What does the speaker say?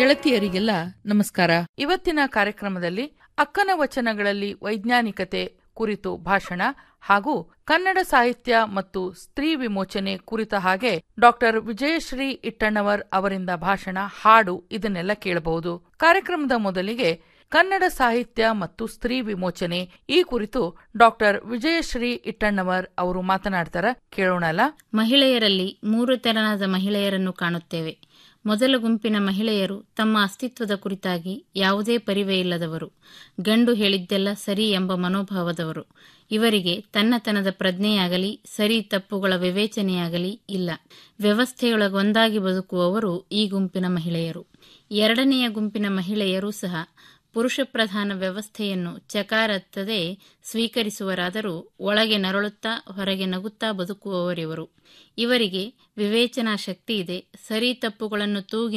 ಗೆಳತಿಯರಿಗೆಲ್ಲ ನಮಸ್ಕಾರ ಇವತ್ತಿನ ಕಾರ್ಯಕ್ರಮದಲ್ಲಿ ಅಕ್ಕನ ವಚನಗಳಲ್ಲಿ ವೈಜ್ಞಾನಿಕತೆ ಕುರಿತು ಭಾಷಣ ಹಾಗೂ ಕನ್ನಡ ಸಾಹಿತ್ಯ ಮತ್ತು ಸ್ತ್ರೀ ವಿಮೋಚನೆ ಕುರಿತ ಹಾಗೆ ಡಾಕ್ಟರ್ ವಿಜಯಶ್ರೀ ಇಟ್ಟಣ್ಣವರ್ ಅವರಿಂದ ಭಾಷಣ ಹಾಡು ಇದನ್ನೆಲ್ಲ ಕೇಳಬಹುದು ಕಾರ್ಯಕ್ರಮದ ಮೊದಲಿಗೆ ಕನ್ನಡ ಸಾಹಿತ್ಯ ಮತ್ತು ಸ್ತ್ರೀ ವಿಮೋಚನೆ ಈ ಕುರಿತು ಡಾಕ್ಟರ್ ವಿಜಯಶ್ರೀ ಇಟ್ಟಣ್ಣವರ್ ಅವರು ಮಾತನಾಡ್ತಾರ ಕೇಳೋಣಲ್ಲ ಮಹಿಳೆಯರಲ್ಲಿ ಮೂರು ತೆರನಾದ ಮಹಿಳೆಯರನ್ನು ಕಾಣುತ್ತೇವೆ ಮೊದಲ ಗುಂಪಿನ ಮಹಿಳೆಯರು ತಮ್ಮ ಅಸ್ತಿತ್ವದ ಕುರಿತಾಗಿ ಯಾವುದೇ ಪರಿವೆ ಇಲ್ಲದವರು ಗಂಡು ಹೇಳಿದ್ದೆಲ್ಲ ಸರಿ ಎಂಬ ಮನೋಭಾವದವರು ಇವರಿಗೆ ತನ್ನತನದ ಪ್ರಜ್ಞೆಯಾಗಲಿ ಸರಿ ತಪ್ಪುಗಳ ವಿವೇಚನೆಯಾಗಲಿ ಇಲ್ಲ ವ್ಯವಸ್ಥೆಯೊಳಗೊಂದಾಗಿ ಬದುಕುವವರು ಈ ಗುಂಪಿನ ಮಹಿಳೆಯರು ಎರಡನೆಯ ಗುಂಪಿನ ಮಹಿಳೆಯರೂ ಸಹ ಪುರುಷ ಪ್ರಧಾನ ವ್ಯವಸ್ಥೆಯನ್ನು ಚಕಾರತ್ತದೆ ಸ್ವೀಕರಿಸುವರಾದರೂ ಒಳಗೆ ನರಳುತ್ತಾ ಹೊರಗೆ ನಗುತ್ತಾ ಬದುಕುವವರಿವರು ಇವರಿಗೆ ವಿವೇಚನಾ ಶಕ್ತಿ ಇದೆ ಸರಿ ತಪ್ಪುಗಳನ್ನು ತೂಗಿ